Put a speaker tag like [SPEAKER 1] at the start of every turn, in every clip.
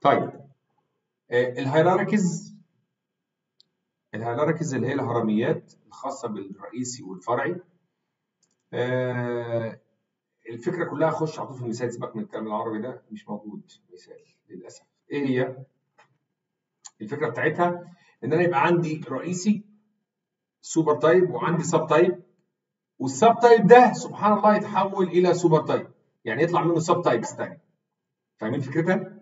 [SPEAKER 1] طيب الهيراركيز الهيراركيز اللي هي الهرميات الخاصه بالرئيسي والفرعي آه، الفكره كلها خش على طول في المثال سيبك من الكلام العربي ده مش موجود مثال للاسف ايه هي الفكره بتاعتها ان انا يبقى عندي رئيسي سوبر تايب وعندي سب تايب والسب تايب ده سبحان الله يتحول الى سوبر تايب يعني يطلع منه سب تايبس تاني فاهمين فكرتها؟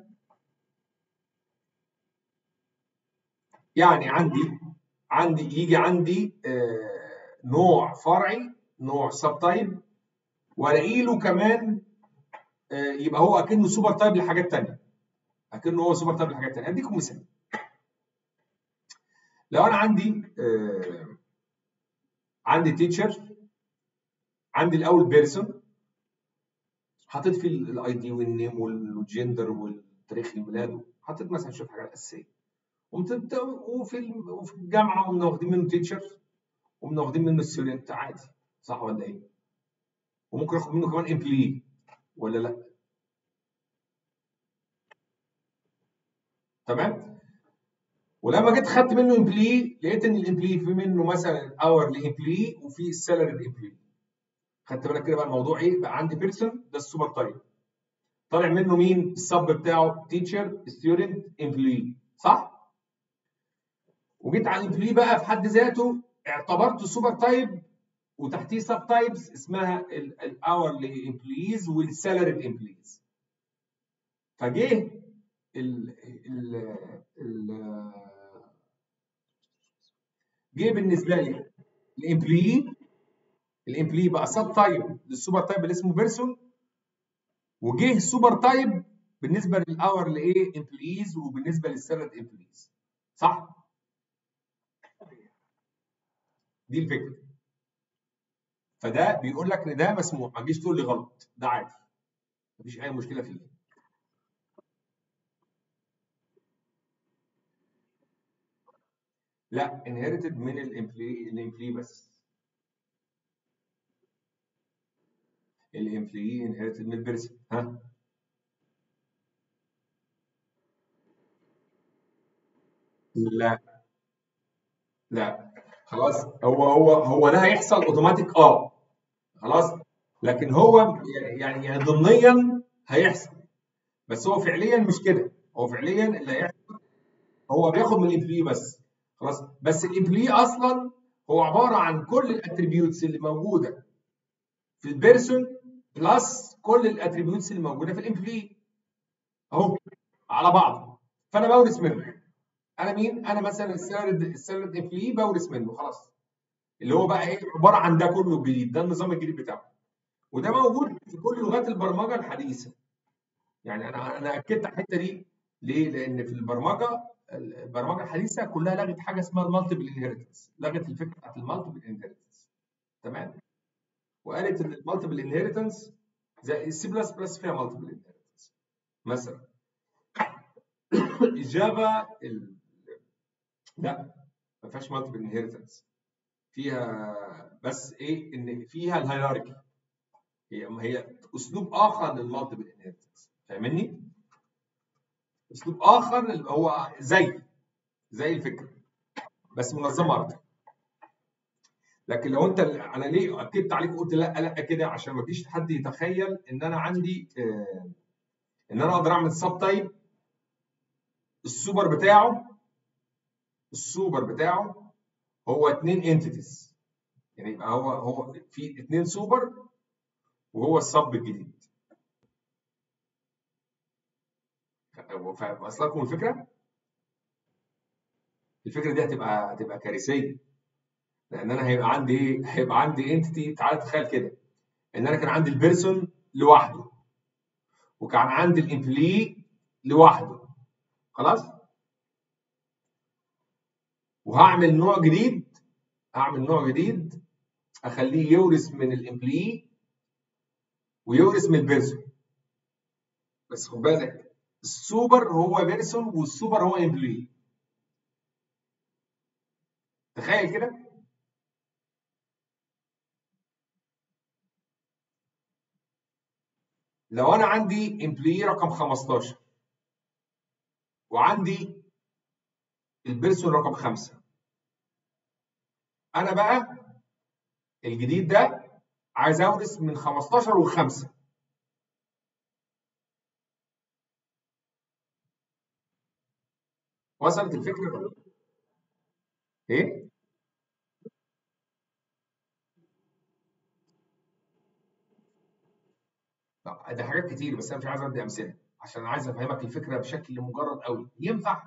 [SPEAKER 1] يعني عندي عندي يجي عندي آه، نوع فرعي نوع سب تايب والاقي له كمان آه، يبقى هو اكنه سوبر تايب لحاجات ثانيه اكنه هو سوبر تايب لحاجات ثانيه اديكم مثال لو انا عندي آه، عندي تيتشر عندي الاول بيرسون حطيت فيه الاي دي والنيم والجندر والتاريخ الميلاد حطيت مثلا شويه حاجات اساسيه قمت وفي وفي الجامعه قمنا واخدين منه تيتشر قمنا واخدين منه ستودنت عادي صح ولا ايه؟ وممكن اخد منه كمان امبلي ولا لا؟ تمام؟ ولما جيت خدت منه امبلي لقيت ان الامبلي في منه مثلا اورلي امبلي وفي سالاريد امبلي خدت بالك كده بقى الموضوع ايه؟ بقى عندي بيرسون ده السوبر تايب طالع منه مين؟ السب بتاعه تيتشر ستودنت امبلي صح؟ وجيت على الامبلي بقى في حد ذاته اعتبرته سوبر تايب وتحتيه سب تايبس اسمها الاورلي امبليز والسالاريد امبليز فجه ال ال ال جه بالنسبه لي الامبلي الامبلي بقى سب تايب للسوبر تايب اللي اسمه بيرسون وجه سوبر تايب بالنسبه للاورلي ايه امبليز وبالنسبه للسالاريد امبليز صح؟ دي الفكره فده بيقول لك ان ده مسموح ما تجيش تقول لي غلط ده عادي مفيش اي مشكله فيه لا inherited من الامبلي الامبلي بس الامبلي inherited من البيرسون ها لا لا خلاص هو هو هو ده هيحصل اوتوماتيك اه خلاص لكن هو يعني يعني ضمنيا هيحصل بس هو فعليا مش كده هو فعليا اللي هيحصل هو بياخد من الامبلي بس خلاص بس الامبلي اصلا هو عباره عن كل الاتريبيوتس اللي موجوده في البيرسون بلس كل الاتريبيوتس اللي موجوده في الامبلي اهو على بعض فانا بورث منه انا مين؟ انا مثلا السالد السالد امبلي بورث منه خلاص اللي هو بقى ايه عباره عن ده كله الجديد ده النظام الجديد بتاعه وده موجود في كل لغات البرمجه الحديثه يعني انا انا اكدت على الحته دي ليه؟ لان في البرمجه البرمجه الحديثه كلها لغت حاجه اسمها المالتيبل انهيرتنس لغت الفكره بتاعت المالتيبل انهيرتنس تمام وقالت ان المالتيبل انهيرتنس زي السي بلس بلس فيها مالتيبل انهيرتنس مثلا الجافا ال... لا ما فيهاش مالتيبل انهيرتنس فيها بس ايه ان فيها الهيراركي هي هي اسلوب اخر للمالتيبل انهيرتنس فاهمني؟ اسلوب اخر هو زي زي الفكره بس منظمه اكتر لكن لو انت انا ليه اكدت عليك قلت لا لا كده عشان ما فيش حد يتخيل ان انا عندي آه ان انا اقدر اعمل سب تايب السوبر بتاعه السوبر بتاعه هو اتنين انتيتيز يعني يبقى هو هو في اتنين سوبر وهو السب الجديد واصل لكم الفكره؟ الفكره دي هتبقى هتبقى كارثيه لان انا هيبقى عندي ايه؟ هيبقى عندي انتيتي تعالى تخيل كده ان انا كان عندي البيرسون لوحده وكان عندي الامبلي لوحده خلاص؟ وهعمل نوع جديد هعمل نوع جديد اخليه يورث من الامبلي ويورث من البيرسون بس خد بالك السوبر هو بيرسون والسوبر هو امبلي تخيل كده لو انا عندي امبلي رقم 15 وعندي البيرسون رقم خمسة انا بقى الجديد ده عايز اورث من 15 وخمسة وصلت الفكره ايه طب ده حاجات كتير بس انا مش عايز ادي امثله عشان عايز افهمك الفكره بشكل مجرد قوي ينفع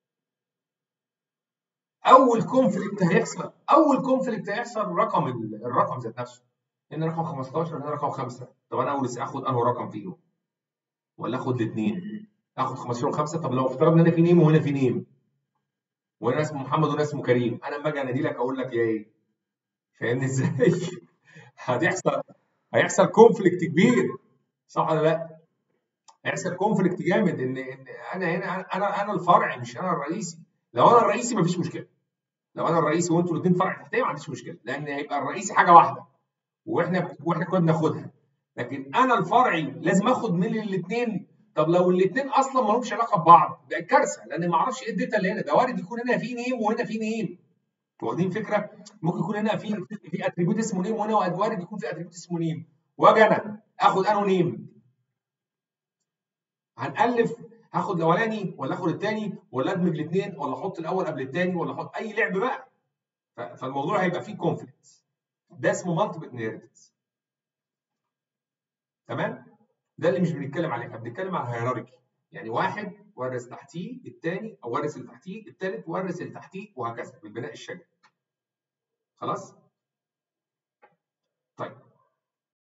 [SPEAKER 1] اول كونفليكت هيحصل اول كونفليكت هيحصل رقم الرقم ذات نفسه هنا رقم 15 هنا رقم 5 طب انا اول اخد انه رقم فيهم ولا اخد الاثنين اخد 15 و5 طب لو افترضنا هنا في نيم وهنا في نيم وانا اسمه محمد وانا اسمه كريم انا لما اجي انادي لك اقول لك يا ايه فاهمني ازاي هتحصل هيحصل كونفليكت كبير صح ولا لا هيحصل كونفليكت جامد ان ان انا هنا انا انا الفرع مش انا الرئيسي لو انا الرئيسي مفيش مشكله لو انا الرئيسي وانتوا الاثنين فرع تحتيه ما عنديش مشكله لان هيبقى الرئيسي حاجه واحده واحنا واحنا كنا بناخدها لكن انا الفرعي لازم اخد من الاثنين طب لو الاثنين اصلا ما لهمش علاقه ببعض ده كارثه لان ما اعرفش ايه الداتا اللي هنا ده وارد يكون هنا في نيم وهنا في نيم واخدين فكره ممكن يكون هنا في في اتريبيوت اسمه نيم وهنا وارد يكون في اتريبيوت اسمه نيم واجي انا اخد انه نيم هنالف هاخد الاولاني ولا اخد الثاني ولا ادمج الاثنين ولا احط الاول قبل الثاني ولا احط اي لعب بقى فالموضوع هيبقى فيه كونفليكت ده اسمه مالتيبل انهيرتنس تمام ده اللي مش بنتكلم عليه احنا بنتكلم على الهيراركي يعني واحد ورث تحتيه الثاني او ورث اللي تحتيه الثالث ورث اللي تحتيه وهكذا بالبناء الشجري خلاص طيب